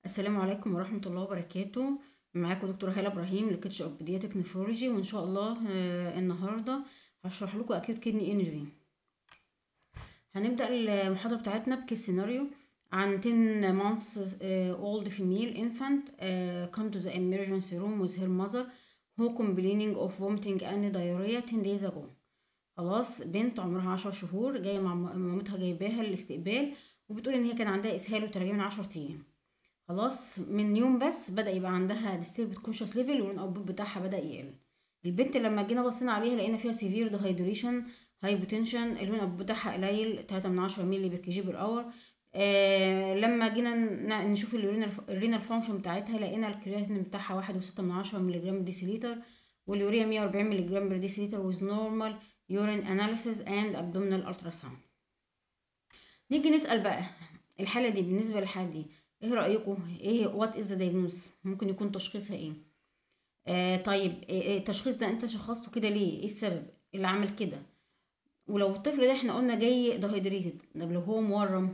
السلام عليكم ورحمة الله وبركاته معاكم دكتورة هالة إبراهيم لكتش أوف بيدياتك نفرولوجي وإن شاء الله آه، النهاردة هشرح لكم أكيوت كدني إنجري هنبدأ المحاضرة بتاعتنا بكيس سيناريو عن 10 months uh, old female infant uh, come to the emergency room with her mother who complaining of vomiting and diarrhea 10 days ago خلاص بنت عمرها عشر شهور جاية مع م- مامتها جايباها الاستقبال وبتقول إن هي كان عندها إسهال وتراجع من عشر أيام خلاص من يوم بس بدأ يبقى عندها disturbed conscious level والرون اوتبوت بتاعها بدأ يقل البنت لما جينا بصينا عليها لقينا فيها severe dehydration hypotension الرون اوتبوت بتاعها قليل 3 من 10 مللي بير كي جي بير اور آه لما جينا ن- نشوف الرينال فانكشن بتاعتها لقينا الكرياتين بتاعها واحد وستة من عشرة مللي جرام ديسيليتر واليوريا 140 مللي جرام بير ديسيليتر with normal urine analysis and abdominal ultrasound نيجي نسأل بقى الحالة دي بالنسبة للحالة دي ايه رأيكم ايه وات از ذا ممكن يكون تشخيصها ايه آه طيب إيه إيه التشخيص ده انت شخصته كده ليه ايه السبب اللي عمل كده ولو الطفل ده احنا قلنا جاي دهيدريتد طب لو هو مورم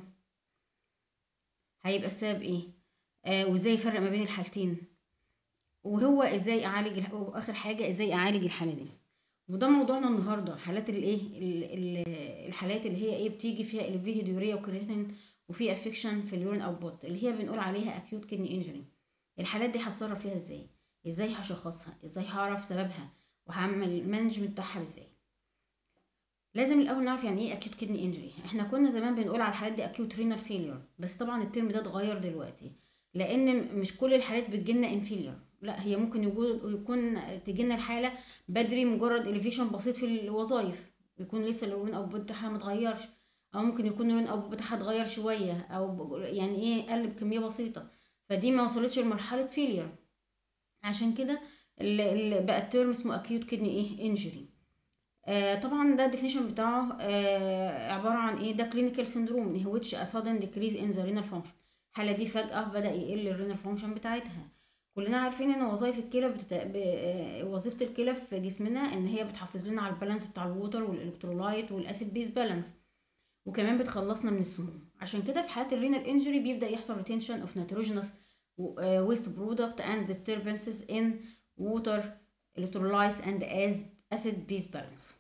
هيبقى السبب ايه آه وازاي يفرق ما بين الحالتين وهو ازاي اعالج الح- واخر حاجه ازاي اعالج الحاله دي وده موضوعنا النهارده حالات الايه ال- ال- الحالات اللي هي ايه بتيجي فيها elevated يوريا وكرياتين وفي افكشن في اليورين اوتبوت اللي هي بنقول عليها acute kidney injury الحالات دي هتصرف فيها ازاي ازاي هشخصها ازاي هعرف سببها وهعمل مانجمنت بتاعها ازاي لازم الاول نعرف يعني ايه acute kidney injury احنا كنا زمان بنقول على الحالات دي acute renal failure بس طبعا الترم ده اتغير دلوقتي لان مش كل الحالات بتجيلنا انفيلير لا هي ممكن يكون يكون تجيلنا الحاله بدري مجرد اليفيشن بسيط في الوظائف يكون لسه اليورين اوتبوت بتاعها متغيرش او ممكن يكون اليورين اوتبوت بتاعها اتغير شويه او ب- يعني ايه قل بكميه بسيطه فدي ما وصلتش لمرحله فيلير عشان كده اللي بقى الترم اسمه acute kidney ايه injury آه طبعا ده الديفينيشن بتاعه آه عبارة عن ايه ده clinical syndrome in which a sudden decrease in the renal function الحالة دي فجأة بدأ يقل الرينال فانكشن بتاعتها كلنا عارفين ان وظائف الكلى بتت... ب... آه، وظيفة الكلى في جسمنا ان هي بتحافظ لنا على البالانس بتاع الووتر والالكترولايت والاسيد بيز بالانس وكمان بتخلصنا من السموم عشان كده في حالة الرينال انجري بيبدأ يحصل retention of nitrogenous uh, waste product and disturbances in water electrolytes and as acid base balance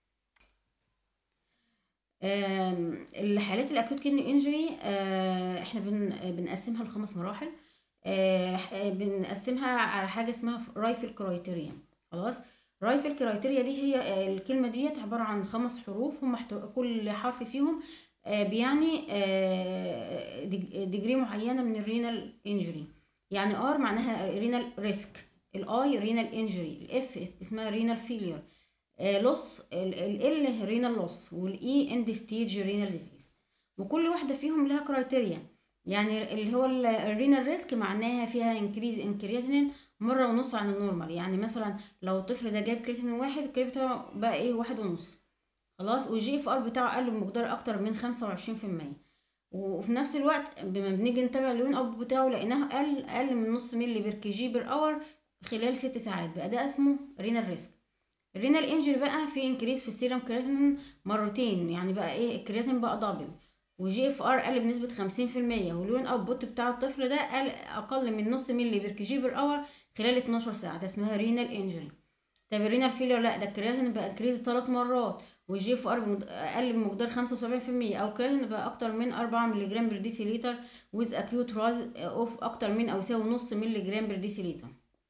آم، الحالات الاكوت كدني انجري احنا بن بنقسمها لخمس مراحل آه، آه، بنقسمها على حاجه اسمها رايفل كرايتيريا خلاص رايفل كرايتيريا دي هي آه، الكلمه ديت عباره عن خمس حروف هم محتو... كل حرف فيهم آه، بيعني آه، ديج- ديجري معينه من الرينال انجري يعني ار معناها رينال ريسك الاي رينال انجري الاف اسمها رينال فيلير لوس ال رينال لوس والاي اند ستيج رينال ديزيز وكل واحده فيهم لها كرايتيريا يعني اللي هو الرينال ريسك معناها فيها انكريز ان كرياتينين مره ونص عن النورمال يعني مثلا لو الطفل ده جايب كرياتينين واحد الكريات بتاعه بقى ايه واحد ونص خلاص والجي اف ار بتاعه قل بمقدار اكتر من خمسة وعشرين في المية وفي نفس الوقت لما بنيجي نتابع اللون اب بتاعه لقيناه قل اقل من نص مللي بير كي جي بير اور خلال ست ساعات بقى ده اسمه رينال ريسك الرينال انجري بقى في انكريز في السيرم كرياتين مرتين يعني بقى ايه الكرياتين بقى دبل وجي اف ار قل بنسبة خمسين في المية واللون اوتبوت بتاع الطفل ده قل اقل من نص مللي بير كي جي بير اور خلال 12 ساعة ده اسمها رينال انجري طب الرينال فيلر لا ده الكرياتين بقى انكريز ثلاث مرات والجي اف ار بمقد- اقل بمقدار خمسة وسبعين في المية او الكرياتين بقى اكتر من أربعة مللي جرام بير ديسيليتر ويز اكيوت راز اوف اكتر من او يساوي نص مللي جرام بير ديسيليتر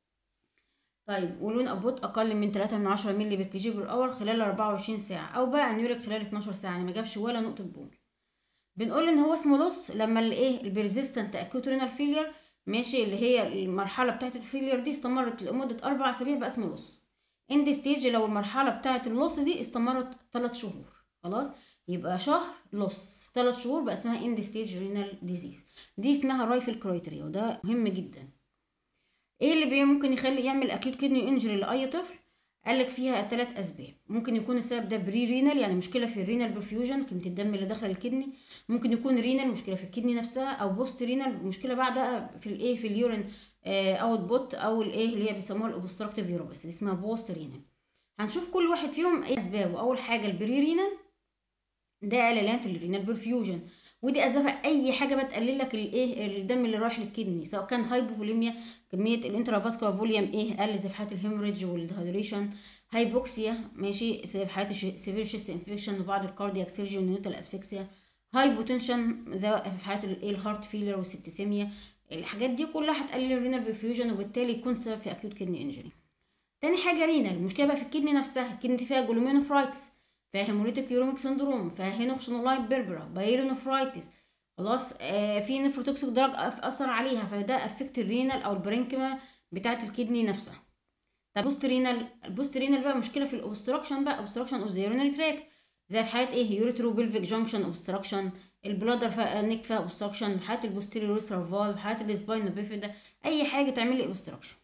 طيب ولون ابوت اقل من 3 من 10 مللي بير كي جي بير اور خلال 24 ساعه او بقى انيوريك خلال 12 ساعه يعني ما جابش ولا نقطه بول بنقول ان هو اسمه لوس لما الايه البرزيستنت اكوت رينال فيلير ماشي اللي هي المرحله بتاعه الفيلير دي استمرت لمده اربع اسابيع بقى اسمه لوس اند ستيج لو المرحله بتاعه اللوس دي استمرت 3 شهور خلاص يبقى شهر لوس 3 شهور بقى اسمها اند ستيج رينال ديزيز دي اسمها رايفل كرايتيريا وده مهم جدا ايه اللي بي ممكن يخلي يعمل اكيوت كدني انجري لاي طفل قال لك فيها ثلاث اسباب ممكن يكون السبب ده بري رينال يعني مشكله في الرينال برفيوجن كميه الدم اللي داخل الكدني ممكن يكون رينال مشكله في الكدني نفسها او بوست رينال مشكله بعدها في الايه في اليورين اوت بوت او الايه اللي هي بيسموها الاوبستراكتيف يوروبس اللي اسمها بوست رينال هنشوف كل واحد فيهم ايه اسبابه اول حاجه البري رينال ده قللان في الرينال برفيوجن ودي اسبابها اي حاجه بقى تقلل لك الايه الدم اللي رايح للكدني سواء كان هايبوفوليميا كميه الانترافاسكولار فوليوم ايه قل زي في حاله الهيموريدج والديهايدريشن هايبوكسيا ماشي زي في حالات سيفير شيست انفكشن وبعض الكاردياك سيرجي والنيوتال اسفكسيا هايبوتنشن زي في حالات الايه الهارت فيلر والسبتسيميا الحاجات دي كلها هتقلل الرينال بيفيوجن وبالتالي يكون سبب في اكيوت كدني انجري تاني حاجه رينال المشكله بقى في الكدني نفسها الكدني فيها جلومينوفرايتس فيها هيموليتيك يوروميك سندروم فيها هينوكشنولاين بيربرا بايرينوفرايتس خلاص آه في نفروتوكسيك دراج اثر عليها فده افكت الرينال او البرينكما بتاعه الكدني نفسها طب بوست رينال البوست رينال بقى مشكله في الاوبستراكشن بقى اوبستراكشن اوف ذا يورينري تراك زي في حاله ايه يوريترو بلفيك جانكشن اوبستراكشن البلادر فيها نيك فيها اوبستراكشن في حاله البوستيريور سيرفال في حاله السباين بيفيدا اي حاجه تعمل لي اوبستراكشن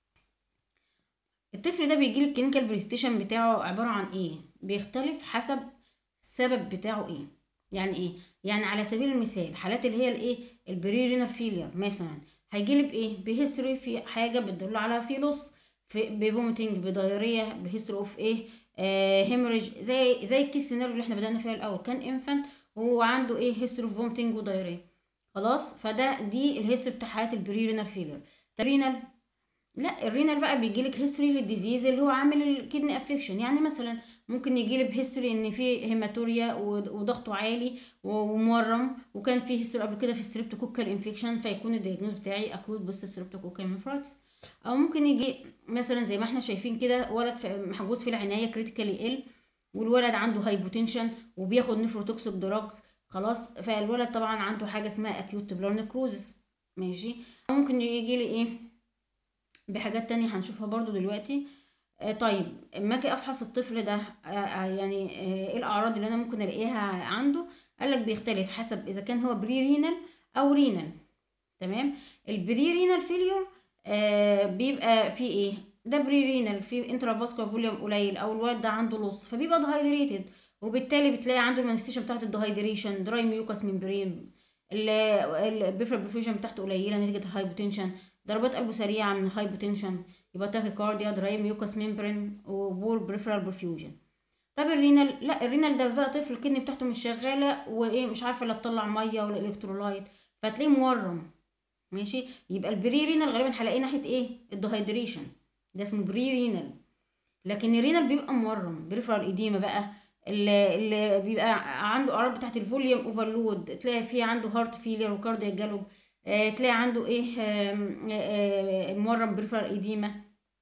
الطفل ده بيجي الكلينيكال بريستيشن بتاعه عباره عن ايه بيختلف حسب السبب بتاعه ايه يعني ايه يعني على سبيل المثال حالات اللي هي الايه البري رينال فيلير مثلا هيجي لي بايه بهيستوري في حاجه بتدل على في لص في بفوميتنج بدايريه بهيستوري اوف ايه آه هيموريج زي زي الكيس سيناريو اللي احنا بدانا فيها الاول كان انفانت وهو عنده ايه هيستوري اوف فوميتنج ودايريه خلاص فده دي الهيستوري بتاع حالات البري رينال فيلير رينال لا الرينال بقى بيجيلك هيستوري للديزيز اللي هو عامل الكدني افكشن يعني مثلا ممكن يجيلي بهيستوري ان في هيماتوريا وضغطه عالي ومورم وكان في هيستوري قبل كده في ستريبتوكوكال انفكشن فيكون الدياجنوز بتاعي اكوت بوست ستريبتوكوكال نفرايتس او ممكن يجي مثلا زي ما احنا شايفين كده ولد محجوز في العنايه كريتيكالي ال والولد عنده هايبوتنشن وبياخد نفروتوكسيك دراجز خلاص فالولد طبعا عنده حاجه اسمها اكيوت تبلار نكروزس ماشي ممكن يجي لي ايه بحاجات تانية هنشوفها برضو دلوقتي آه طيب اما اجي افحص الطفل ده آه آه يعني ايه الاعراض اللي انا ممكن الاقيها عنده قالك بيختلف حسب اذا كان هو بري رينال او رينال تمام البري رينال فيليور بيبقى في ايه ده بري رينال في انترافاسكولار فوليوم قليل او الولد ده عنده لص فبيبقى دهايدريتد وبالتالي بتلاقي عنده المانيفستيشن بتاعت الدهايدريشن دراي ميوكاس ممبرين البيفرال برفيوجن بتاعته قليله نتيجه الهايبوتنشن ضربات قلبه سريعه من الهايبوتنشن يبقى تاكيكارديا دراي ميوكاس ممبرين وبور بريفرال برفيوجن طب الرينال لا الرينال ده بقى طفل الكدني بتاعته مش شغاله وايه مش عارفه لا تطلع ميه ولا الكترولايت فتلاقيه مورم ماشي يبقى البري رينال غالبا هلاقيه ناحيه ايه الدهايدريشن ده اسمه بري رينال لكن الرينال بيبقى مورم بريفرال ايديما بقى اللي, اللي بيبقى عنده اعراض بتاعت الفوليوم اوفرلود تلاقي فيه عنده هارت فيلير وكاردياك جالوب آه تلاقي عنده ايه آه آه مورم بريفرال ايديما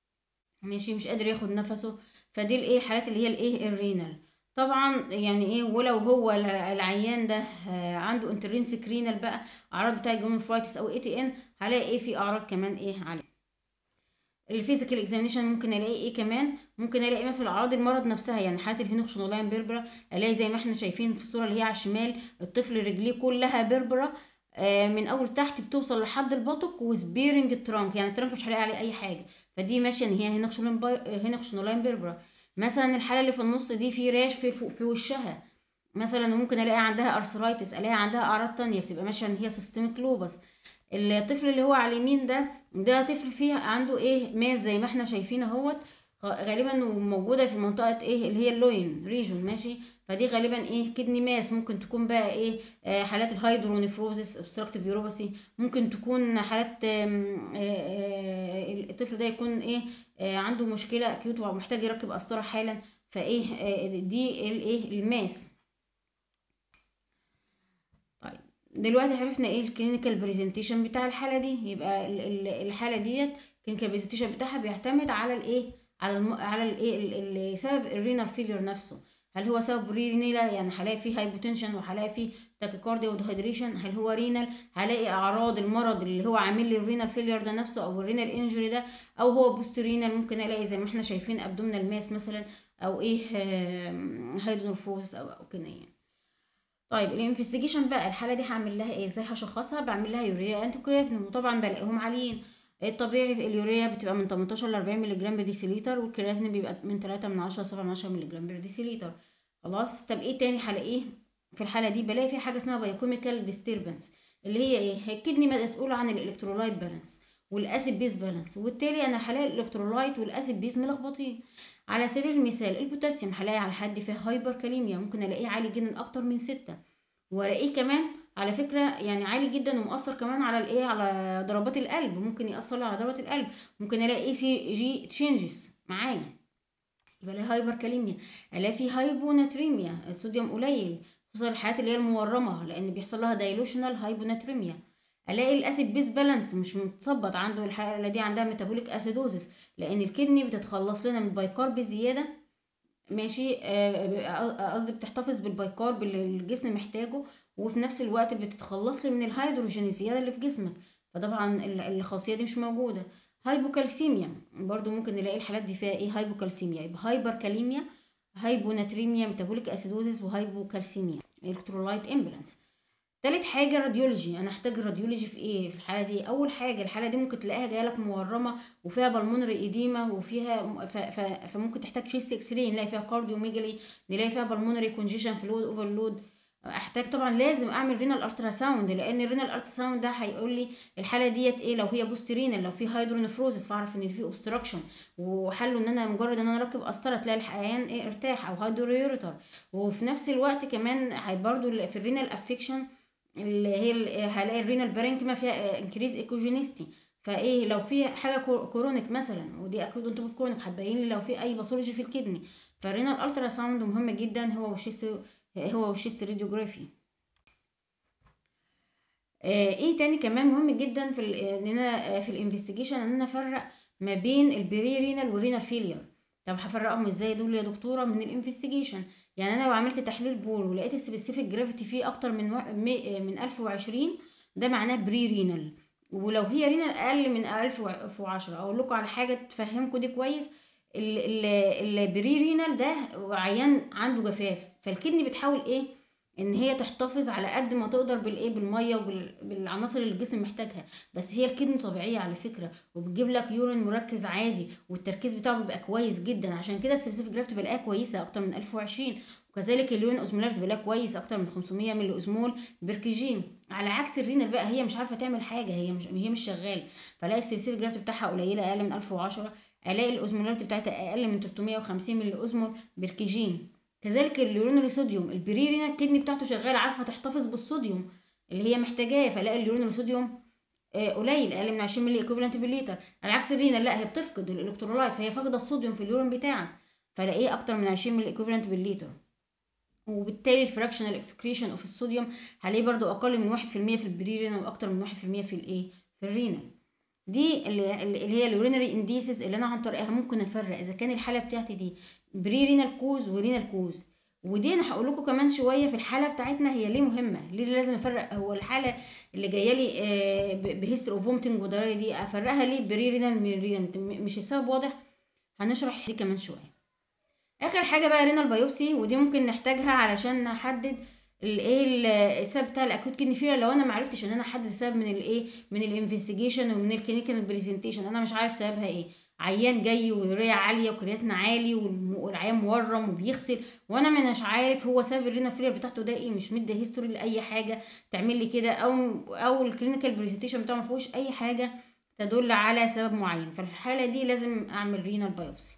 ماشي مش قادر ياخد نفسه فدي الايه الحالات اللي هي الايه الرينال طبعا يعني ايه ولو هو العيان ده عنده انترنسك رينال بقى اعراض بتاع جونوفرايتس او اي تي ان هلاقي ايه في اعراض كمان ايه عليه الفيزيكال اكزامينشن ممكن الاقي ايه كمان ممكن الاقي مثلا اعراض المرض نفسها يعني حاله الهينوكشنولاين بيربرا الاقي زي ما احنا شايفين في الصوره اللي هي على الشمال الطفل رجليه كلها بيربرا آه من اول تحت بتوصل لحد البطق وسبيرنج الترانك يعني الترانك مش هلاقي عليه اي حاجه فدي ماشيه ان هي هينوكشنولاين بيربرا مثلا الحاله اللي في النص دي في راش في, في وشها مثلا ممكن الاقي عندها ارثرايتس الاقي عندها اعراض تانية بتبقى ماشيه ان هي سيستميك لوبس الطفل اللي هو على اليمين ده ده طفل فيه عنده ايه ماس زي ما احنا شايفين اهوت غالبا موجوده في منطقه ايه اللي هي اللوين ريجون ماشي فدي غالبا ايه كدني ماس ممكن تكون بقى ايه آه حالات الهايدرونيفروزس اوبستراكتيف يوروباسي ممكن تكون حالات آه آه الطفل ده يكون ايه آه عنده مشكله اكيوت ومحتاج يركب قسطره حالا فايه آه دي الايه الماس طيب دلوقتي عرفنا ايه الكلينيكال بريزنتيشن بتاع الحاله دي يبقى الحاله ديت الكلينيكال بريزنتيشن بتاعها بيعتمد على الايه على الم... على الايه سبب الرينال فيلير نفسه هل هو سبب رينيلا يعني هلاقي فيه هايبوتنشن وهلاقي فيه تاكيكارديا ودهيدريشن هل هو رينال هلاقي اعراض المرض اللي هو عامل لي الرينال فيلير ده نفسه او الرينال انجري ده او هو بوست رينال ممكن الاقي زي ما احنا شايفين ابدومينال ماس مثلا او ايه هيدروفوز او او كده يعني طيب الانفستيجيشن بقى الحاله دي هعمل لها ايه ازاي هشخصها بعمل لها يوريا انتي كرياتين وطبعا بلاقيهم عاليين الطبيعي اليوريا بتبقى من 18 ل 40 مللي جرام بديسيليتر والكرياتين بيبقى من 3 من 10 ل 7 من 10 مللي جرام بديسيليتر خلاص طب ايه تاني هلاقيه في الحاله دي بلاقي في حاجه اسمها بايوكيميكال ديستربنس اللي هي ايه هي الكدني مسؤوله عن الالكترولايت بالانس والاسيد بيز بالانس وبالتالي انا هلاقي الالكترولايت والاسيد بيز ملخبطين على سبيل المثال البوتاسيوم هلاقي على حد فيه هايبر كاليميا ممكن الاقيه عالي جدا اكتر من ستة والاقيه كمان على فكره يعني عالي جدا ومؤثر كمان على الايه على ضربات القلب ممكن ياثر لي على ضربات القلب ممكن الاقي اي سي جي تشينجز معايا يبقى لها هايبر كاليميا الاقي في هايبوناتريميا الصوديوم قليل خصوصا الحالات اللي هي المورمه لان بيحصل لها دايلوشنال هايبوناتريميا الاقي الاسيد بيس بالانس مش متظبط عنده الحاله دي عندها ميتابوليك اسيدوزس لان الكدني بتتخلص لنا من البايكارب زياده ماشي آه، قصدي بتحتفظ بالبايكارب اللي الجسم محتاجه وفي نفس الوقت بتتخلص لي من الهيدروجين الزياده اللي في جسمك فطبعا الخاصيه دي مش موجوده هايبوكالسيميا برضو ممكن نلاقي الحالات دي فيها ايه هايبوكالسيميا يبقى هايبر كاليميا هايبوناتريميا ميتابوليك اسيدوزيس وهايبوكالسيميا الكترولايت امبلانس تالت حاجه راديولوجي انا احتاج الراديولوجي في ايه في الحاله دي اول حاجه الحاله دي ممكن تلاقيها جايه لك مورمه وفيها بالمونري ايديما وفيها ف... ف... فممكن تحتاج شيست اكس راي نلاقي فيها كارديوميجالي نلاقي فيها بالمونري كونجيشن فلويد اوفرلود احتاج طبعا لازم اعمل رينال الترا ساوند لان الرينال الترا ساوند ده هيقول لي الحاله ديت ايه لو هي بوست رينال لو في هايدرونفروزس فاعرف ان في اوبستراكشن وحله ان انا مجرد ان انا اركب قسطره تلاقي الحيوان ايه ارتاح او هايدريوريتر وفي نفس الوقت كمان برضو في الرينال افكشن اللي هي هلاقي الرينال بارينكما فيها انكريز ايكوجينيستي فايه لو في حاجه كورونيك مثلا ودي اكيد انتوا في كورونيك هتبين لي لو في اي باثولوجي في الكدني فالرينال الترا ساوند مهم جدا هو والشيست هو والشيست راديوجرافي آه ايه تاني كمان مهم جدا في ان انا في الانفستيجيشن ان انا افرق ما بين البري رينال والرينال فيلير طب هفرقهم ازاي دول يا دكتوره من الانفستيجيشن يعني انا لو عملت تحليل بول ولقيت السبيسيفيك جرافيتي فيه اكتر من من 1020 ده معناه بري رينال ولو هي رينال اقل من 1010 اقول لكم على حاجه تفهمكم دي كويس البري رينال ده عيان عنده جفاف فالكدني بتحاول ايه ان هي تحتفظ على قد ما تقدر بالايه بالميه وبالعناصر اللي الجسم محتاجها بس هي الكدني طبيعيه على فكره وبتجيب لك يورين مركز عادي والتركيز بتاعه بيبقى كويس جدا عشان كده السبيسيفيك جرافت بلاقيها كويسه اكتر من 1020 وكذلك اليورين اوزمولاريتي بلاقيها كويس اكتر من 500 ملي اوزمول بيركيجين على عكس الرينال بقى هي مش عارفه تعمل حاجه هي مش هي مش شغاله فلاقي السبيسيفيك جرافت بتاعها قليله اقل من 1010 الاقي الاوزمولاريتي بتاعتها اقل من 350 ملي اوزمول بيركيجين كذلك اليورينري صوديوم البريرينا الكدني بتاعته شغاله عارفه تحتفظ بالصوديوم اللي هي محتاجاه فلاقي اليورينري صوديوم قليل اقل من 20 ملي ايكوفالنت بالليتر على عكس الرينا لا هي بتفقد الالكترولايت فهي فاقده الصوديوم في اليورين بتاعك فلاقيه اكتر من 20 ملي ايكوفالنت بالليتر وبالتالي الفراكشنال اكسكريشن اوف الصوديوم هلاقيه برضو اقل من 1% في البريرينا واكتر من 1% في الايه في الرينال دي اللي, اللي هي اليورينري انديسز اللي انا عن طريقها ممكن افرق اذا كان الحاله بتاعتي دي بري رينال كوز ورينال كوز ودي انا هقول لكم كمان شويه في الحاله بتاعتنا هي ليه مهمه ليه لازم افرق هو الحاله اللي جايه لي بهيستري اوف فومتنج ودرايه دي افرقها ليه بري رينال من رينال مش السبب واضح هنشرح دي كمان شويه اخر حاجه بقى رينال بايوبسي ودي ممكن نحتاجها علشان نحدد الايه السبب بتاع الاكوت كدني فيلر لو انا ما عرفتش ان انا احدد السبب من الايه من الانفستيجيشن ومن الكلينيكال بريزنتيشن انا مش عارف سببها ايه عيان جاي ويوريا عاليه وكرياتنا عالي والعيان مورم وبيغسل وانا مش عارف هو سبب الرينال فيلر بتاعته ده ايه مش مدي هيستوري لاي حاجه تعمل لي كده او او الكلينيكال بريزنتيشن بتاعه ما فيهوش اي حاجه تدل على سبب معين ففي الحاله دي لازم اعمل رينال بايوبسي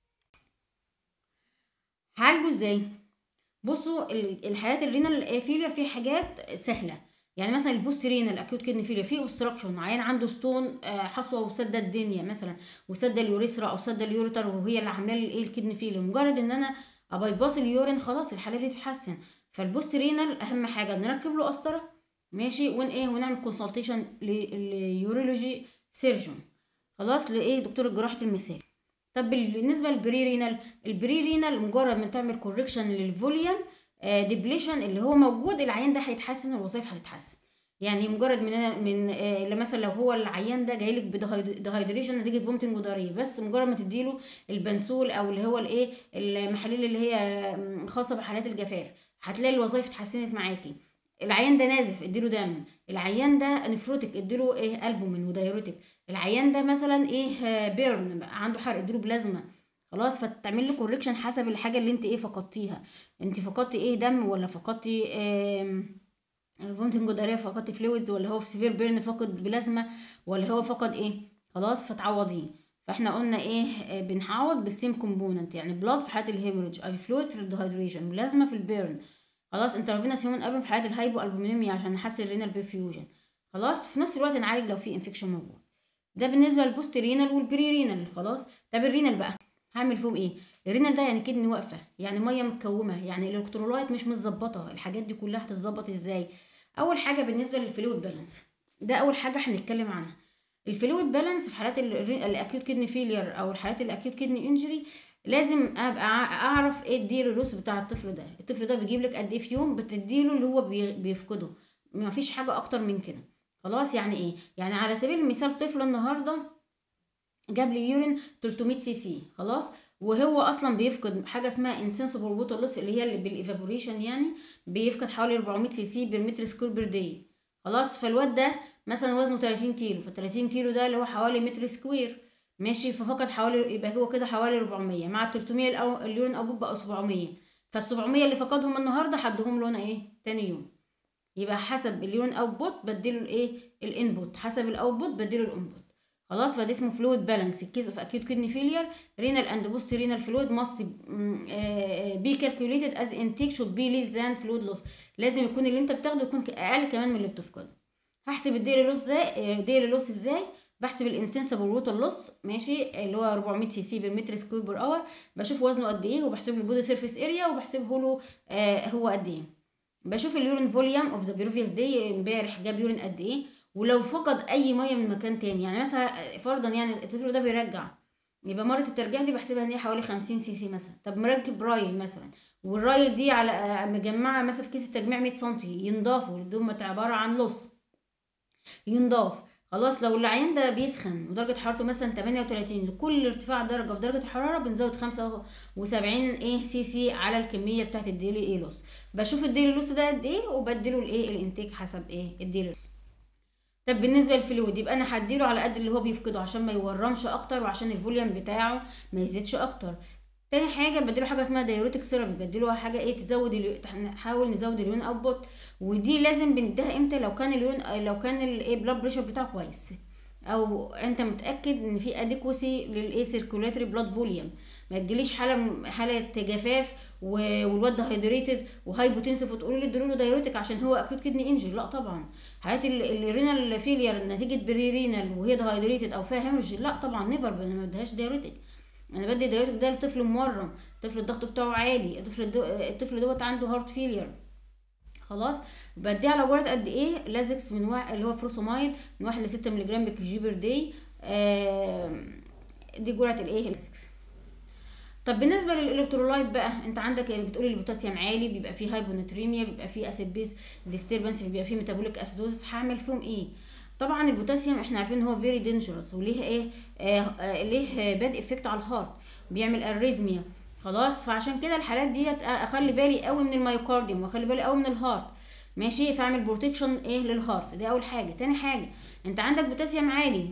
هعالجه ازاي بصوا الحالات الرينال فيلير في حاجات سهله يعني مثلا البوست رينال اكيوت كدني فيلير في اوبستراكشن عيان عنده ستون حصوه وسد الدنيا مثلا وسد اليوريثرا او سد اليوريتر وهي اللي عامله لي الايه الكدني فيلير مجرد ان انا ابايباس اليورين خلاص الحاله دي تتحسن فالبوست رينال اهم حاجه نركب له قسطره ماشي ون ايه ونعمل كونسلتيشن ليورولوجي سيرجون خلاص لايه دكتور جراحه المثال طب بالنسبه للبري رينال البري رينال مجرد ما تعمل كوركشن للفوليوم ديبليشن اللي هو موجود العيان ده هيتحسن الوظائف هتتحسن يعني مجرد من من آه مثلا لو هو العيان ده جاي لك بدهايدريشن نتيجه فومتنج وضريه بس مجرد ما تديله البنسول او اللي هو الايه المحاليل اللي هي خاصه بحالات الجفاف هتلاقي الوظائف اتحسنت معاكي العيان ده نازف اديله دم العيان ده نفروتك اديله ايه البومين ودايروتك العيان ده مثلا ايه بيرن عنده حرق اديله بلازما خلاص فتعمل لي كوركشن حسب الحاجه اللي انت ايه فقدتيها انت فقدتي ايه دم ولا فقدتي إيه فومتنج جداريه فقدتي فلويدز ولا هو في سيفير بيرن فقد بلازما ولا هو فقد ايه خلاص فتعوضيه فاحنا قلنا ايه بنعوض بالسيم كومبوننت يعني بلاد في حاله الهيموريدج اي فلويد في الدهيدريشن بلازما في البيرن خلاص انترافينوس هيمون ابن في حالات الهايبو البومينيميا عشان نحسن الرينال بيفيوجن خلاص في نفس الوقت نعالج لو في انفكشن موجود ده بالنسبه للبوست رينال والبري رينال خلاص طب الرينال بقى هعمل فيهم ايه الرينال ده يعني كدني واقفه يعني ميه متكومه يعني الالكترولايت مش متظبطه الحاجات دي كلها هتتظبط ازاي اول حاجه بالنسبه للفلويد بالانس ده اول حاجه هنتكلم عنها الفلويد بالانس في حالات الاكيوت كدني فيلير او الحالات الاكيوت كدني انجري لازم ابقى اعرف ايه الديلولوس بتاع الطفل ده الطفل ده بيجيب لك قد ايه في يوم بتديله اللي هو بيفقده ما فيش حاجه اكتر من كده خلاص يعني ايه يعني على سبيل المثال طفل النهارده جاب لي يورين 300 سي سي خلاص وهو اصلا بيفقد حاجه اسمها انسنسبل ووتر لوس اللي هي اللي بالايفابوريشن يعني بيفقد حوالي 400 سي سي بالمتر سكوير بير داي خلاص فالواد ده مثلا وزنه 30 كيلو ف 30 كيلو ده اللي هو حوالي متر سكوير ماشي ففقد حوالي يبقى هو كده حوالي 400 مع ال 300 الأو... اليورين اوبوت بقى 700 فال 700 اللي فقدهم النهارده حدهم له انا ايه تاني يوم يبقى حسب اليورين اوتبوت بديله الايه الانبوت حسب الاوتبوت بديله الانبوت خلاص فده اسمه فلويد بالانس الكيس اوف اكيوت كدني فيلير رينال اند بوست رينال فلويد ماست بي كالكوليتد از انتيك شود بي ليس ذان فلويد لوس لازم يكون اللي انت بتاخده يكون اقل كمان من اللي بتفقده هحسب الديلي لوس ازاي ديلي لوس ازاي بحسب الانسنسبل ووتر لوس ماشي اللي هو 400 سي سي بالمتر سكوير بر اور بشوف وزنه قد ايه وبحسب له البودي سيرفيس اريا وبحسبه له آه هو قد ايه بشوف اليورين فوليوم اوف ذا بريفيوس داي امبارح جاب يورين قد ايه ولو فقد اي ميه من مكان تاني يعني مثلا فرضا يعني الطفل ده بيرجع يبقى مرة الترجيع دي بحسبها ان هي حوالي 50 سي سي مثلا طب مركب رايل مثلا والرايل دي على مجمعة مثلا في كيس التجميع 100 سم ينضافوا دول عبارة عن لص ينضاف خلاص لو العيان ده بيسخن ودرجة حرارته مثلا 38 لكل ارتفاع درجة في درجة الحرارة بنزود 75 ايه سي سي على الكمية بتاعت الديلي ايه لوس بشوف الديلي لوس ده قد ايه وبديله الايه الانتاج حسب ايه الديلي لوس طب بالنسبه للفلويد يبقى انا هديله على قد اللي هو بيفقده عشان ما يورمش اكتر وعشان الفوليوم بتاعه ما يزيدش اكتر تاني حاجه بديله حاجه اسمها دايوريتك سيرابي بديله حاجه ايه تزود اليو... نحاول نزود اليون اوتبوت ودي لازم بنديها امتى لو كان اليون لو كان الايه بلاد بريشر بتاعه كويس او انت متاكد ان في اديكوسي للايه سيركولاتري بلاد فوليوم ما تجيليش حاله حاله جفاف والواد ده هايدريتد وهايبوتنسف وتقولي لي ادوا له دايوريتك عشان هو اكيد كدني انجري لا طبعا حالات الرينال فيلير نتيجه بري رينال وهي هايدريتد او فيها هيمرج لا طبعا نيفر ما بديهاش دايوريتك انا بدي دايوريتك ده لطفل مورم طفل الضغط بتاعه عالي الطفل دو... الطفل دوت عنده هارت فيلير خلاص بديه على جرعه قد ايه لازكس من واحد اللي هو فروسومايد من واحد لستة مللي جرام بالكي جي بير داي آه دي جرعه الايه لازكس طب بالنسبه للالكترولايت بقى انت عندك اللي بتقولي البوتاسيوم عالي بيبقى فيه هايبوناتريميا بيبقى فيه اسيد بيس ديستربنس بيبقى فيه ميتابوليك اسيدوز هعمل فيهم ايه طبعا البوتاسيوم احنا عارفين ان هو فيري دينجرس وليه ايه آه آه ليه باد افكت على الهارت بيعمل اريزميا خلاص فعشان كده الحالات ديت اخلي بالي قوي من الميوكارديوم واخلي بالي قوي من الهارت ماشي فاعمل بروتكشن ايه للهارت دي اول حاجه تاني حاجه انت عندك بوتاسيوم عالي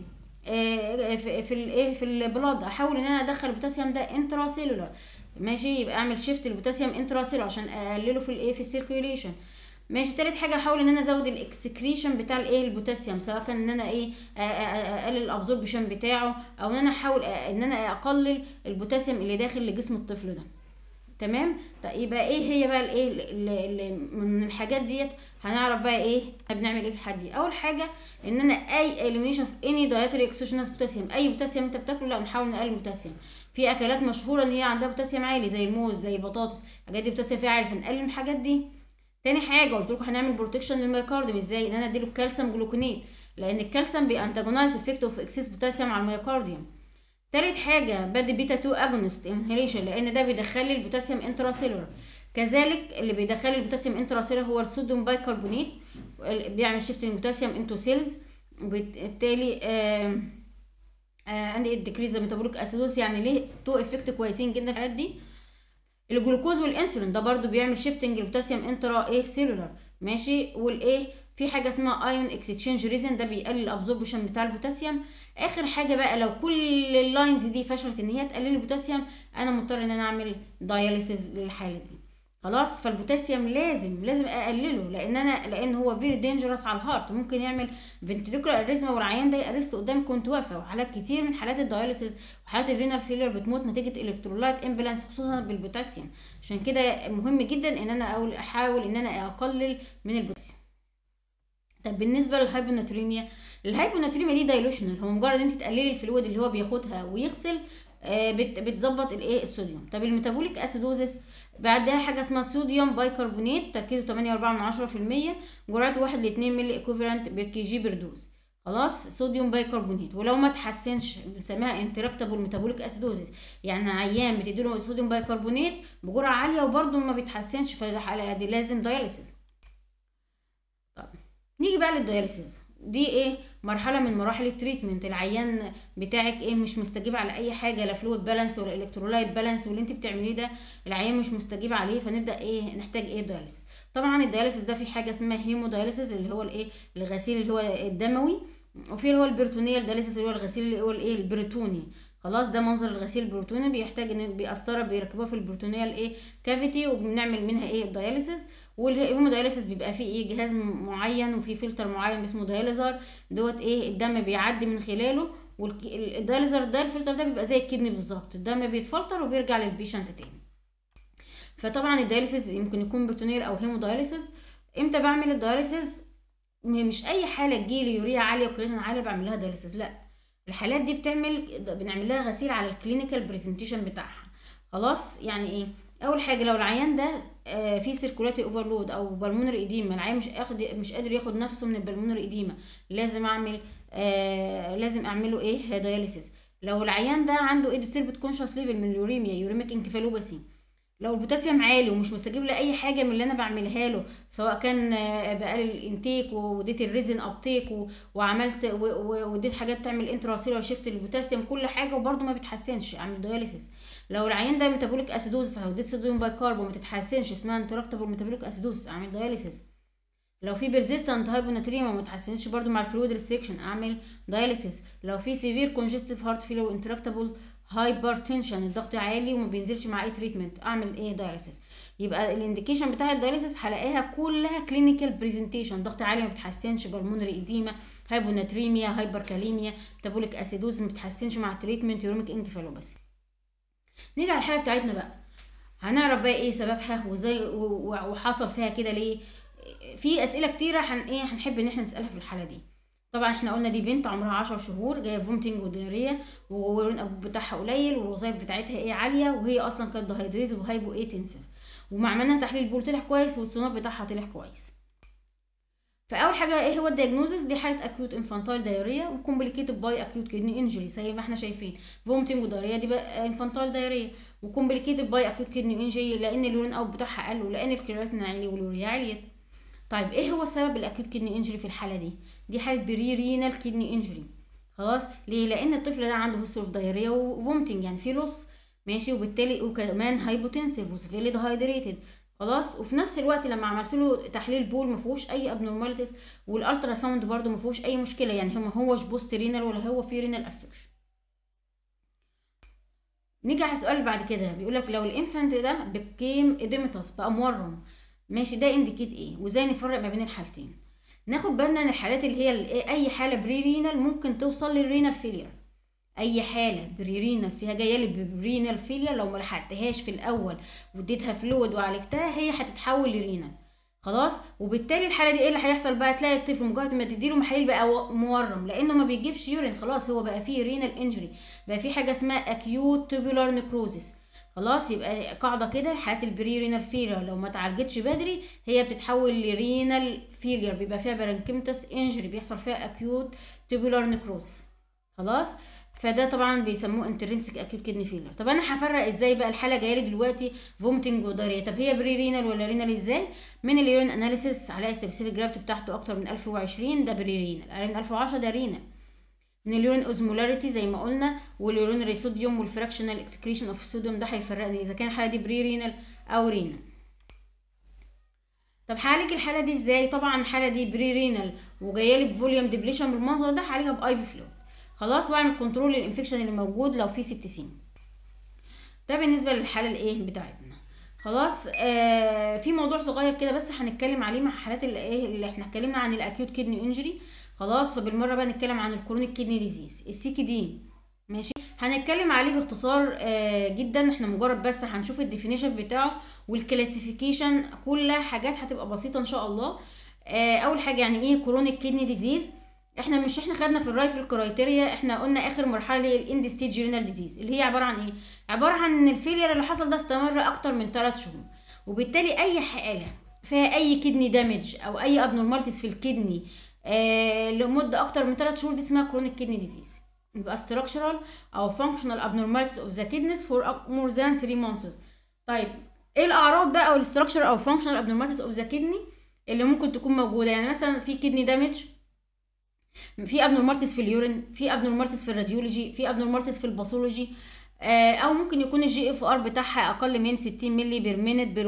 آه في في الايه في البلاد احاول ان انا ادخل البوتاسيوم ده انترا سيلولار ماشي يبقى اعمل شيفت البوتاسيوم انترا سيلولار عشان اقلله في الايه في السيركيوليشن ماشي تالت حاجه احاول ان انا ازود الاكسكريشن بتاع الايه البوتاسيوم سواء كان ان انا ايه اقلل الابزوربشن بتاعه او ان انا احاول ان انا اقلل البوتاسيوم اللي داخل لجسم الطفل ده تمام طيب يبقى ايه هي بقى الايه اللي من الحاجات ديت هنعرف بقى ايه بنعمل ايه في الحد دي اول حاجه ان انا اي اليمينيشن في اني دايتري اكسوجينس بوتاسيوم اي بوتاسيوم انت بتاكله لا نحاول نقلل البوتاسيوم في اكلات مشهوره ان هي عندها بوتاسيوم عالي زي الموز زي البطاطس الحاجات دي بوتاسيوم فيها عالي فنقلل من الحاجات دي تاني حاجه قلت لكم هنعمل بروتكشن للميوكارديوم ازاي ان انا اديله الكالسيوم جلوكونيت لان الكالسيوم بيانتاجونايز افكت اوف اكسس بوتاسيوم على الميوكارديوم تالت حاجه بدي بيتا 2 اجونست انهيليشن لان ده بيدخل لي البوتاسيوم انتراسيلولر كذلك اللي بيدخل لي البوتاسيوم انتراسيلولر هو الصوديوم بايكربونات بيعمل شيفت البوتاسيوم انتو سيلز وبالتالي آه عندي الديكريز ميتابوليك اسيدوز يعني ليه تو افكت كويسين جدا في الحالات دي الجلوكوز والانسولين ده برضو بيعمل شيفتنج البوتاسيوم انترا ايه سيلولار ماشي والايه في حاجه اسمها ايون اكسشينج ريزن ده بيقلل الابزوربشن بتاع البوتاسيوم اخر حاجه بقى لو كل اللاينز دي فشلت ان هي تقلل البوتاسيوم انا مضطر ان انا اعمل داياليسيز للحاله دي خلاص فالبوتاسيوم لازم لازم اقلله لان انا لان هو فيري دينجرس على الهارت ممكن يعمل فنتريكولار اريزما والعيان ده يأرست قدامي كنت واقفه وحالات كتير من حالات الداياليسيس وحالات الرينال فيلير بتموت نتيجه الكترولايت امبالانس خصوصا بالبوتاسيوم عشان كده مهم جدا ان انا اقول احاول ان انا اقلل من البوتاسيوم طب بالنسبه للهايبوناتريميا الهايبوناتريميا دي دايلوشنال هو مجرد انت تقللي الفلويد اللي هو بياخدها ويغسل آه، بت- بتظبط الايه الصوديوم طب الميتابوليك اسيدوزس بعدها حاجه اسمها صوديوم بايكربونات تركيزه 8.4% جرعته 1 ل 2 ملي ايكوفالنت بالكي جي بردوز خلاص صوديوم بايكربونات ولو ما تحسنش بنسميها انتراكتابل ميتابوليك اسيدوزس يعني عيان بتديله صوديوم بايكربونات بجرعه عاليه وبرده ما بيتحسنش فالحالة دي لازم داياليسيس طب نيجي بقى للدياليسيس دي ايه مرحله من مراحل التريتمنت العيان بتاعك ايه مش مستجيب على اي حاجه لا فلويد بالانس ولا الكترولايت بالانس واللي انت بتعمليه ده العيان مش مستجيب عليه فنبدا ايه نحتاج ايه دياليسيس طبعا الدياليسيس ده في حاجه اسمها هيمو دياليسيس اللي هو الايه الغسيل اللي هو الدموي وفي اللي هو البريتونيال دياليسيس اللي هو الغسيل اللي هو الايه البريتوني خلاص ده منظر الغسيل البروتوني بيحتاج ان بقسطره بيركبوها في البروتونيال ايه كافيتي وبنعمل منها ايه دياليسيس والهيمودياليسيس بيبقى فيه ايه جهاز معين وفيه فلتر معين اسمه دياليزر دوت ايه الدم بيعدي من خلاله والدياليزر ده الفلتر ده بيبقى زي الكدني بالظبط الدم بيتفلتر وبيرجع للبيشنت تاني فطبعا الدياليسيس يمكن يكون بروتونيال او هيمودياليسيس امتى بعمل الدياليسيس م- مش اي حاله تجيلي يوريا عاليه وكرياتين عاليه بعمل لها دياليسيس لا الحالات دي بتعمل بنعمل لها غسيل على الكلينيكال برزنتيشن بتاعها خلاص يعني ايه اول حاجه لو العيان ده آه فيه سيركولاتي اوفرلود او بالمونري ايديما العيان مش اخد مش قادر ياخد نفسه من البلمونري ايديما لازم اعمل آه لازم اعمله ايه دياليسيس لو العيان ده عنده ايه ديستربت كونشس ليفل من اليوريميا يوريميك انكفالوباسي لو البوتاسيوم عالي ومش مستجيب لاي حاجه من اللي انا بعملها له سواء كان آه، بقلل الانتيك واديت الريزن ابتيك و- وعملت و- و- واديت حاجات تعمل انتراسيلر شيفت للبوتاسيوم كل حاجه وبرده ما بتحسنش اعمل دياليسيس لو العيان ده ميتابوليك اسيدوز او اديت صوديوم بايكارب وما تتحسنش اسمها انتراكتابل ميتابوليك اسيدوز اعمل دياليسيس لو في بيرزيستنت هايبوناتريما وما تحسنش برضو مع الفلويد ريستريكشن اعمل دايليسيس لو في سيفير كونجستيف هارت فيلر وانتراكتابل هايبرتنشن الضغط عالي وما بينزلش مع اي تريتمنت اعمل ايه دايليسيس يبقى الانديكيشن بتاع الدايليسيس هلاقيها كلها كلينيكال بريزنتيشن ضغط عالي ما بتحسنش بالمونري ايديما هايبوناتريميا هايبركاليميا ميتابوليك اسيدوز ما بتحسنش مع التريتمنت يوروميك انكفالوباسي نيجي على الحاله بتاعتنا بقى هنعرف بقى ايه سببها وازاي و- و- وحصل فيها كده ليه في اسئله كتيره هن ايه هنحب ان احنا نسالها في الحاله دي طبعا احنا قلنا دي بنت عمرها 10 شهور جايه فومتنج ودياريه والورين ابو بتاعها قليل والوظائف بتاعتها ايه عاليه وهي اصلا كانت دهيدريتد وهايبو ايه تنسف ومعملنا تحليل بول طلع كويس والسونار بتاعها طلع كويس فاول حاجه ايه هو الدياجنوزس دي حاله اكيوت انفانتايل دايريا وكومبليكيتد باي اكيوت كدني انجري زي ما احنا شايفين فومتنج ودايريا دي بقى انفانتايل دايريا وكومبليكيتد باي اكيوت كدني انجري لان اليورين اوت بتاعها قل ولان الكرياتين عالي واليوريا عليت طيب ايه هو سبب الاكيوت كدني انجري في الحاله دي دي حاله بري رينال كدني انجري خلاص ليه لان الطفل ده عنده هيستوري اوف دايريا وفومتنج يعني في لص ماشي وبالتالي وكمان هايبوتنسيف وسيفيرلي دهايدريتد خلاص وفي نفس الوقت لما عملت له تحليل بول ما فيهوش اي ابنورماليتيز والالترا ساوند برده ما فيهوش اي مشكله يعني هو ما هوش بوست رينال ولا هو في رينال افكشن نيجي على السؤال اللي بعد كده بيقول لك لو الانفانت ده بكيم اديمتاس بقى مورم ماشي ده انديكيت ايه وازاي نفرق ما بين الحالتين ناخد بالنا ان الحالات اللي هي ال- اي حاله بري رينال ممكن توصل للرينال فيلير اي حاله بري رينال فيها جايه لي برينال فيلير لو ما لحقتهاش في الاول واديتها فلويد وعالجتها هي هتتحول لرينال خلاص وبالتالي الحاله دي ايه اللي هيحصل بقى تلاقي الطفل مجرد ما تديله محاليل بقى و- مورم لانه ما بيجيبش يورين خلاص هو بقى فيه رينال انجري بقى فيه حاجه اسمها اكيوت تيبولار نيكروزيس خلاص يبقى قاعده كده حالات البري رينال فيلير لو ما اتعالجتش بدري هي بتتحول لرينال فيلير بيبقى فيها برانكيمتس انجري بيحصل فيها اكيوت تيبولار نيكروز خلاص فده طبعا بيسموه انترنسك اكيوت كدني فيلر طب انا هفرق ازاي بقى الحاله جايه لي دلوقتي فومتنج وداريا طب هي بري رينال ولا رينال ازاي من اليورين اناليسيس على السبيسيفيك جرافت بتاعته اكتر من 1020 ده بري رينال اقل من 1010 ده رينال من اليورين اوزمولاريتي زي ما قلنا واليورين ريسوديوم والفراكشنال اكسكريشن اوف الصوديوم ده هيفرقني اذا كان الحاله دي بري رينال او رينال طب هعالج الحاله دي ازاي طبعا الحاله دي بري رينال وجايه لي بفوليوم ديبليشن بالمنظر ده هعالجها باي في فلويد خلاص واعمل كنترول للانفكشن اللي موجود لو في سبتسين ده بالنسبه للحاله الايه بتاعتنا خلاص آه في موضوع صغير كده بس هنتكلم عليه مع حالات اللي ايه اللي احنا اتكلمنا عن الاكيوت كدني انجري خلاص فبالمره بقى نتكلم عن الكرونيك كدني ديزيز السي كي دي ماشي هنتكلم عليه باختصار آه جدا احنا مجرد بس هنشوف الديفينيشن بتاعه والكلاسيفيكيشن كلها حاجات هتبقى بسيطه ان شاء الله آه اول حاجه يعني ايه كرونيك كدني ديزيز احنا مش احنا خدنا في الرايفل كرايتيريا احنا قلنا اخر مرحله هي الاند ستيج رينال ديزيز اللي هي عباره عن ايه عباره عن ان الفيلير اللي حصل ده استمر اكتر من 3 شهور وبالتالي اي حاله فيها اي كدني دامج او اي ابنورمالتيز في الكدني آه لمده اكتر من 3 شهور دي اسمها كرونيك كدني ديزيز يبقى structural او functional abnormalities of the kidneys for more than 3 months طيب ايه الاعراض بقى او الستراكشر او functional abnormalities of the kidney اللي ممكن تكون موجوده يعني مثلا في كدني دامج في ابنورمالتيز في اليورين في ابنورمالتيز في الراديولوجي في ابنورمالتيز في الباثولوجي آه او ممكن يكون الجي اف ار بتاعها اقل من 60 مللي بير مينت بير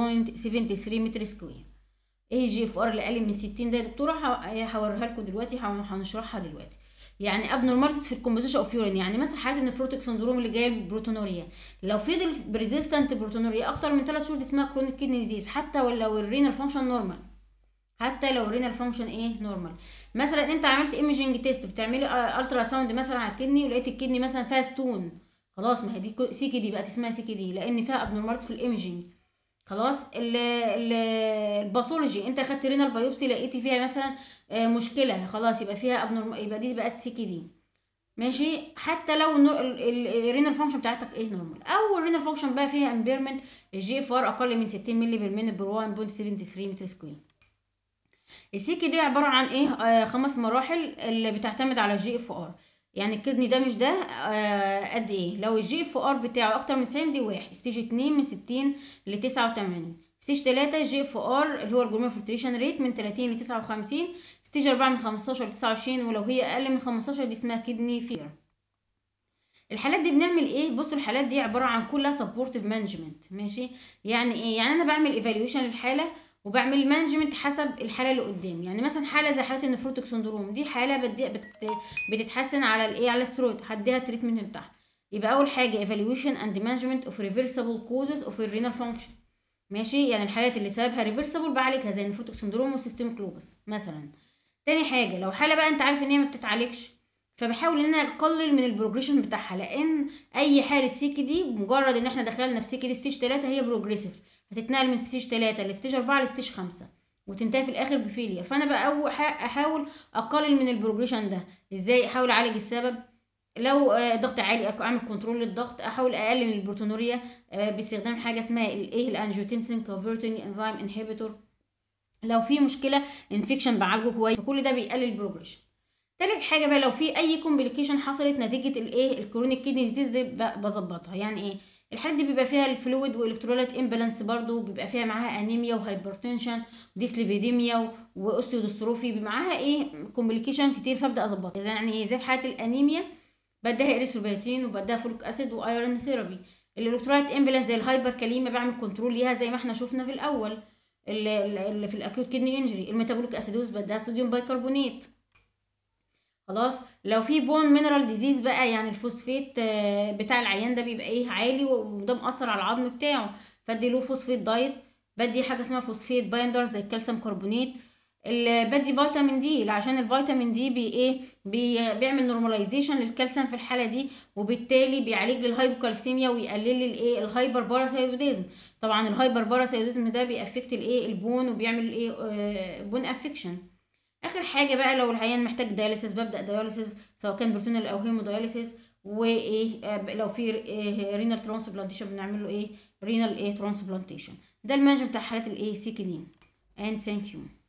1.73 متر سكوير ايه الجي اف ار اللي اقل من 60 ده يا دكتوره هوريها لكم دلوقتي هنشرحها دلوقتي يعني ابنورمالتيز في الكومبوزيشن اوف يورين يعني مثلا حاله النفروتيك سندروم اللي جايه البروتونوريا لو فضل بريزيستنت بروتونوريا اكتر من 3 شهور دي اسمها كرونيك كيدني ديزيز حتى ولو الرينال فانكشن نورمال حتى لو رينال فانكشن ايه نورمال مثلا انت عملت ايمجنج تيست بتعملي الترا ساوند مثلا على الكدني ولقيت الكدني مثلا فيها ستون خلاص ما هي دي سي دي بقت اسمها سي دي لان فيها ابنورمالز في الايمجنج خلاص ال ال الباثولوجي انت خدت رينال بايوبسي لقيتي فيها مثلا مشكله خلاص يبقى فيها ابنورمال يبقى دي بقت سي دي ماشي حتى لو الرينال فانكشن بتاعتك ايه نورمال او الرينال فانكشن بقى فيها امبيرمنت الجي اف ار اقل من 60 مللي بالمينت بر 1.73 متر سكوير السيكي دي عباره عن ايه آه خمس مراحل اللي بتعتمد على الجي اف ار يعني الكدني ده مش ده آه قد ايه لو الجي اف ار بتاعه اكتر من 90 دي واحد ستيج 2 من 60 ل 89 ستيج 3 الجي اف ار اللي هو الجلومير فلتريشن ريت من 30 ل 59 ستيج 4 من 15 ل 29 ولو هي اقل من 15 دي اسمها كدني فير الحالات دي بنعمل ايه بصوا الحالات دي عباره عن كلها سبورتيف مانجمنت ماشي يعني ايه يعني انا بعمل ايفالويشن للحاله وبعمل مانجمنت حسب الحاله اللي قدامي يعني مثلا حاله زي حاله النفروتيك سندروم دي حاله بدي بت بتتحسن على الايه على السترويد هديها التريتمنت بتاعها يبقى اول حاجه evaluation and management of reversible causes of renal function ماشي يعني الحالات اللي سببها ريفرسبل بعالجها زي النفروتيك سندروم والسيستميك لوبس مثلا تاني حاجه لو حاله بقى انت عارف ان هي ما بتتعالجش فبحاول ان انا اقلل من البروجريشن بتاعها لان اي حاله سيكي دي مجرد ان احنا دخلنا في سيكي دي ستيج 3 هي بروجريسيف هتتنقل من ستيج 3 لستيج 4 لستيج 5 وتنتهي في الاخر بفيلير فانا بقى احاول اقلل من البروجريشن ده ازاي احاول اعالج السبب لو ضغط عالي اعمل كنترول للضغط احاول اقلل من البروتونوريا باستخدام حاجه اسمها الايه الانجيوتنسين كونفرتنج انزيم انهبيتور لو في مشكله انفكشن بعالجه كويس فكل ده بيقلل البروجريشن تالت حاجه بقى لو في اي كومبليكيشن حصلت نتيجه الايه الكرونيك كيدني ديزيز دي بظبطها يعني ايه الحالات دي بيبقى فيها الفلويد والكتروليت امبالانس برضو بيبقى فيها معاها انيميا وهايبرتنشن وديسليبيديميا واوستيودستروفي بيبقى معاها ايه كومبليكيشن كتير فابدا اظبطها يعني ايه زي في حاله الانيميا بديها اريثروبيتين وبديها فوليك اسيد وايرون ثيرابي الالكترولايت امبالانس زي الهايبر كاليميا بعمل كنترول ليها زي ما احنا شفنا في الاول اللي, اللي في الاكيوت كدني انجري الميتابوليك اسيدوز بديها صوديوم بايكربونات خلاص لو في بون مينرال ديزيز بقى يعني الفوسفيت بتاع العيان ده بيبقى ايه عالي وده مأثر على العظم بتاعه فادي له فوسفيت دايت بدي حاجه اسمها فوسفيت بايندر زي الكالسيوم كربونات بدي فيتامين دي عشان الفيتامين دي بي ايه بي بيعمل نورماليزيشن للكالسيوم في الحاله دي وبالتالي بيعالج للهايبوكالسيميا ويقلل لي الايه الهايبر باراثايروديزم طبعا الهايبر باراثايروديزم ده بيأفكت الايه البون وبيعمل ايه آه بون افكشن اخر حاجه بقى لو العيان محتاج دياليسيس ببدا دياليسيس سواء كان بروتينال او هيمو دياليسيس وايه لو في إيه رينال ترانسبلانتيشن بنعمل له ايه رينال ايه ترانسبلانتيشن ده المانجمنت بتاع حالات الايه سيكلين and thank you